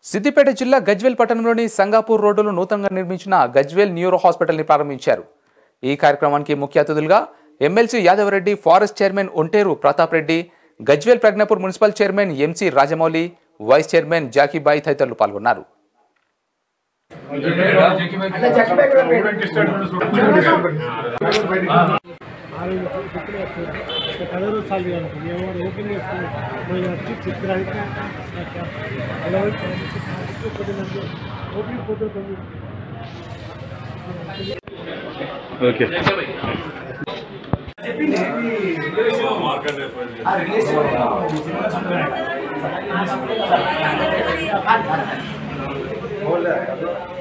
సిద్దిపేట జిల్లా గజ్వేల్ పట్టణంలోని సంగాపూర్ రోడ్డులో నూతనంగా నిర్మించిన గజ్వేల్ న్యూరో హాస్పిటల్ని ప్రారంభించారు ఈ కార్యక్రమానికి ముఖ్య అతిథులుగా MLC Yadava Reddy forest chairman Onteru Pratap Reddy Gajwel Pragnapur municipal chairman MC Rajamouli vice chairman జాకీబాయి తదితరులు పాల్గొన్నారు ఆరోగ్య ఇప్పుడు ఒక పది రోజులు సాల్వ్ చేయాలి ఎవరు ఓపెన్ చేసుకుని మనం వచ్చి చిత్రానికి ఎలా ఓపెన్ పోతుంది ఓకే बोल रहा है